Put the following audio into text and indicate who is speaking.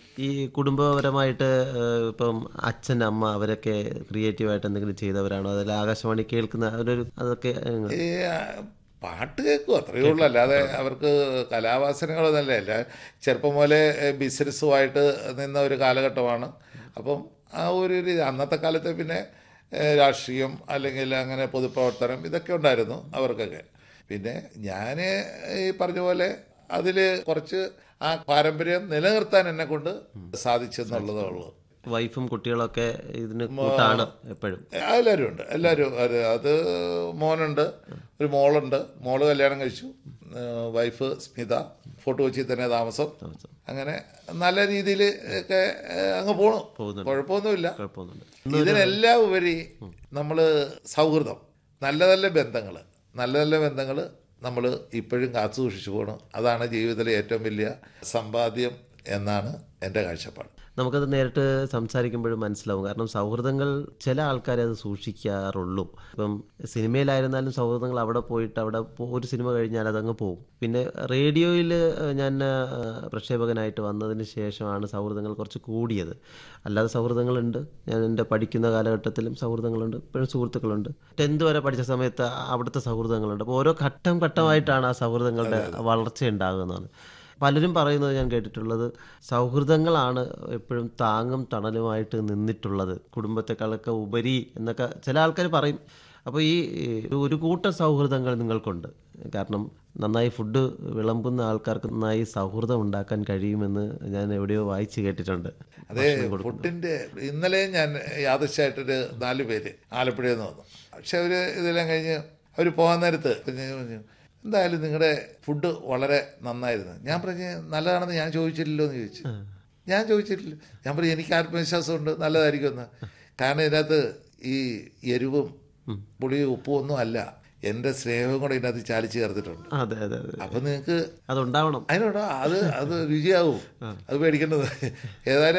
Speaker 1: ഈ കുടുംബപരമായിട്ട് ഏഹ്, ഇപ്പം അച്ഛൻ അമ്മ അവരൊക്കെ ക്രിയേറ്റീവായിട്ട് എന്തെങ്കിലും ചെയ്തവരാണോ അതിൽ ആകാശവാണി കേൾക്കുന്ന അവരൊരു അതൊക്കെ ഏഹ്,
Speaker 2: ഈ ആ, പാട്ട് കേൾക്കും അത്രയേ ഉള്ളൂ അല്ലാതെ അവർക്ക് കലാവാസനകളൊന്നല്ല അല്ല ചെറുപ്പം മുതലേ ബിസിനസ്സുമായിട്ട് നിന്ന ഒരു കാലഘട്ടമാണ് അപ്പം ആ ഒരു രീതി അന്നത്തെ കാലത്ത് പിന്നെ ഏ, രാഷ്ട്രീയം അല്ലെങ്കിൽ അങ്ങനെ പൊതുപ്രവർത്തനം ഇതൊക്കെ ഉണ്ടായിരുന്നു അവർക്കൊക്കെ പിന്നെ ഞാൻ ഈ പറഞ്ഞ പോലെ അതിൽ കുറച്ച് ആ പാരമ്പര്യം നിലനിർത്താൻ എന്നെ കൊണ്ട് സാധിച്ചെന്നുള്ളതേ ഉള്ളൂ
Speaker 1: വൈഫും കുട്ടികളൊക്കെ ഇതിന് കൂട്ടാണ് എപ്പോഴും
Speaker 2: എല്ലാവരും ഉണ്ട് എല്ലാവരും അത് അത് മോനുണ്ട് ഒരു മോളുണ്ട് മോള് കല്യാണം കഴിച്ചു ഏഹ് വൈഫ് സ്മിത ഫോട്ടോ കൊച്ചിയിൽ തന്നെ താമസം അങ്ങനെ നല്ല രീതിയിൽ ഒക്കെ ഏഹ് അങ്ങ് പോണു കുഴപ്പമൊന്നുമില്ല
Speaker 1: കുഴപ്പമൊന്നുമില്ല
Speaker 2: ഇതിനെല്ലാം ഉപരി നമ്മൾ സൗഹൃദം നല്ല നല്ല ബന്ധങ്ങൾ നല്ല നല്ല ബന്ധങ്ങൾ നമ്മൾ ഇപ്പോഴും കാത്തു സൂക്ഷിച്ചു പോകണം അതാണ് ജീവിതത്തിലെ ഏറ്റവും വലിയ സമ്പാദ്യം എന്നാണ് എൻ്റെ കാഴ്ചപ്പാട്
Speaker 1: നമുക്കത് നേരിട്ട് സംസാരിക്കുമ്പോഴും മനസ്സിലാവും കാരണം സൗഹൃദങ്ങൾ ചില ആൾക്കാരെ അത് സൂക്ഷിക്കാറുള്ളൂ ഇപ്പം സിനിമയിലായിരുന്നാലും സൗഹൃദങ്ങൾ അവിടെ പോയിട്ട് അവിടെ പോ- ഒരു സിനിമ കഴിഞ്ഞാൽ അതങ്ങ് പോകും പിന്നെ റേഡിയോയിൽ ഞാൻ ആ, പ്രക്ഷേപകനായിട്ട് വന്നതിന് ശേഷമാണ് സൗഹൃദങ്ങൾ കുറച്ച് കൂടിയത് അല്ലാതെ സൗഹൃദങ്ങളുണ്ട് ഞാൻ എൻ്റെ പഠിക്കുന്ന കാലഘട്ടത്തിലും സൗഹൃദങ്ങളുണ്ട് ഇപ്പോഴും സുഹൃത്തുക്കളുണ്ട് ടെൻത്ത് വരെ പഠിച്ച സമയത്ത് അവിടുത്തെ സൗഹൃദങ്ങളുണ്ട് അപ്പോൾ ഓരോ ഘട്ടം ഘട്ടമായിട്ടാണ് ആ സൗഹൃദങ്ങളുടെ വളർച്ച ഉണ്ടാകുന്നതാണ് പലരും പറയുന്നത് ഞാൻ കേട്ടിട്ടുള്ളത് സൗഹൃദങ്ങളാണ് എപ്പോഴും താങ്ങും തണലുമായിട്ട് നിന്നിട്ടുള്ളത് കുടുംബത്തെക്കാളൊക്കെ ഉപരി എന്നൊക്കെ ചില ആൾക്കാർ പറയും അപ്പോൾ ഈ ഒരു കൂട്ടം സൗഹൃദങ്ങൾ നിങ്ങൾക്കുണ്ട് കാരണം നന്നായി ഫുഡ് വിളമ്പുന്ന ആൾക്കാർക്ക് നന്നായി സൗഹൃദം ഉണ്ടാക്കാൻ കഴിയുമെന്ന് ഞാൻ എവിടെയോ വായിച്ചു കേട്ടിട്ടുണ്ട്
Speaker 2: അതെ ഫുഡിന്റെ ഇന്നലെ ഞാൻ യാദൃശ്യമായിട്ടൊരു നാല് പേര് ആലപ്പുഴയിൽ നിന്ന് വന്നു പക്ഷെ അവർ ഇതെല്ലാം കഴിഞ്ഞ് അവർ പോകാൻ നേരത്ത് പിന്നെ പറഞ്ഞു എന്തായാലും നിങ്ങളുടെ ഫുഡ് വളരെ നന്നായിരുന്നു ഞാൻ പറഞ്ഞു നല്ലതാണെന്ന് ഞാൻ ചോദിച്ചില്ലല്ലോ എന്ന് ചോദിച്ചു ഞാൻ ചോദിച്ചിട്ടില്ല ഞാൻ പറഞ്ഞു എനിക്ക് ആത്മവിശ്വാസമുണ്ട് നല്ലതായിരിക്കുമെന്ന് കാരണം ഇതിനകത്ത് ഈ എരിവും പുളിയും ഉപ്പും ഒന്നും അല്ല എൻ്റെ സ്നേഹവും കൂടെ ഇതിനകത്ത് ചാലിച്ച് ചേർത്തിട്ടുണ്ട്
Speaker 1: അതെ അതെ അതെ
Speaker 2: അപ്പം നിങ്ങൾക്ക്
Speaker 1: അതുണ്ടാവണം
Speaker 2: അതിനോട് അത് അത് രുചിയാവും അത് പേടിക്കേണ്ടത് ഏതായാലും